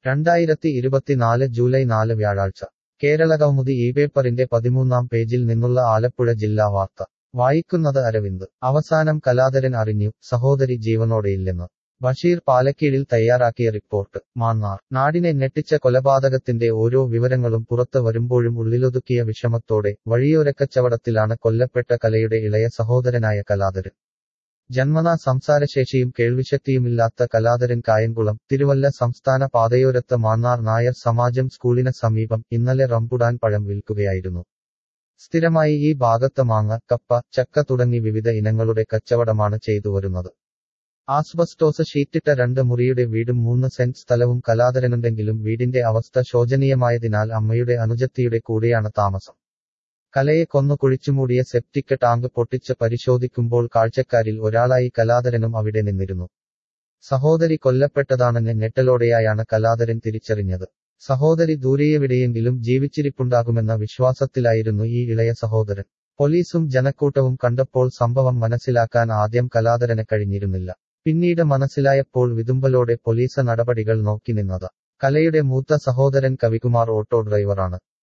രണ്ടായിരത്തി ഇരുപത്തിനാല് ജൂലൈ നാല് വ്യാഴാഴ്ച കേരളകൗമുദി ഈ പേപ്പറിന്റെ പതിമൂന്നാം പേജിൽ നിന്നുള്ള ആലപ്പുഴ ജില്ലാ വാർത്ത വായിക്കുന്നത് അരവിന്ദ് അവസാനം കലാധരൻ അറിഞ്ഞു സഹോദരി ജീവനോടെയില്ലെന്ന് ബഷീർ പാലക്കീഴിൽ തയ്യാറാക്കിയ റിപ്പോർട്ട് മാന്നാർ നാടിനെ ഞെട്ടിച്ച കൊലപാതകത്തിന്റെ ഓരോ വിവരങ്ങളും പുറത്ത് വരുമ്പോഴും ഉള്ളിലൊതുക്കിയ വിഷമത്തോടെ വഴിയോരക്കച്ചവടത്തിലാണ് കൊല്ലപ്പെട്ട കലയുടെ ഇളയ സഹോദരനായ കലാധരൻ ജന്മനാ സംസാരശേഷിയും കേൾവിശക്തിയുമില്ലാത്ത കലാധരൻ കായംകുളം തിരുവല്ല സംസ്ഥാന പാതയോരത്ത് മാന്നാർ നായർ സമാജം സ്കൂളിന് സമീപം ഇന്നലെ റംപുടാൻ പഴം വിൽക്കുകയായിരുന്നു സ്ഥിരമായി ഈ ഭാഗത്ത് മാങ്ങ കപ്പ ചക്ക തുടങ്ങി വിവിധ ഇനങ്ങളുടെ കച്ചവടമാണ് ചെയ്തു വരുന്നത് ആസ്ബസ്റ്റോസ് ഷീറ്റിട്ട രണ്ട് മുറിയുടെ വീടും മൂന്ന് സെന്റ് സ്ഥലവും കലാധരനുണ്ടെങ്കിലും വീടിന്റെ അവസ്ഥ ശോചനീയമായതിനാൽ അമ്മയുടെ അനുജത്തിയുടെ കൂടെയാണ് താമസം കലയെ കൊന്നു കുഴിച്ചുമൂടിയ സെപ്റ്റിക് ടാങ്ക് പൊട്ടിച്ച് പരിശോധിക്കുമ്പോൾ കാഴ്ചക്കാരിൽ ഒരാളായി കലാധരനും അവിടെ നിന്നിരുന്നു സഹോദരി കൊല്ലപ്പെട്ടതാണെന്ന് ഞെട്ടലോടെയായാണ് കലാധരൻ തിരിച്ചറിഞ്ഞത് സഹോദരി ദൂരെയെവിടെയെങ്കിലും ജീവിച്ചിരിപ്പുണ്ടാകുമെന്ന വിശ്വാസത്തിലായിരുന്നു ഈ ഇളയ സഹോദരൻ പോലീസും ജനക്കൂട്ടവും കണ്ടപ്പോൾ സംഭവം മനസ്സിലാക്കാൻ ആദ്യം കലാധരന് കഴിഞ്ഞിരുന്നില്ല പിന്നീട് മനസ്സിലായപ്പോൾ വിതുമ്പലോടെ പോലീസ് നടപടികൾ നോക്കി നിന്നത് കലയുടെ മൂത്ത സഹോദരൻ കവികുമാർ ഓട്ടോ ഡ്രൈവറാണ്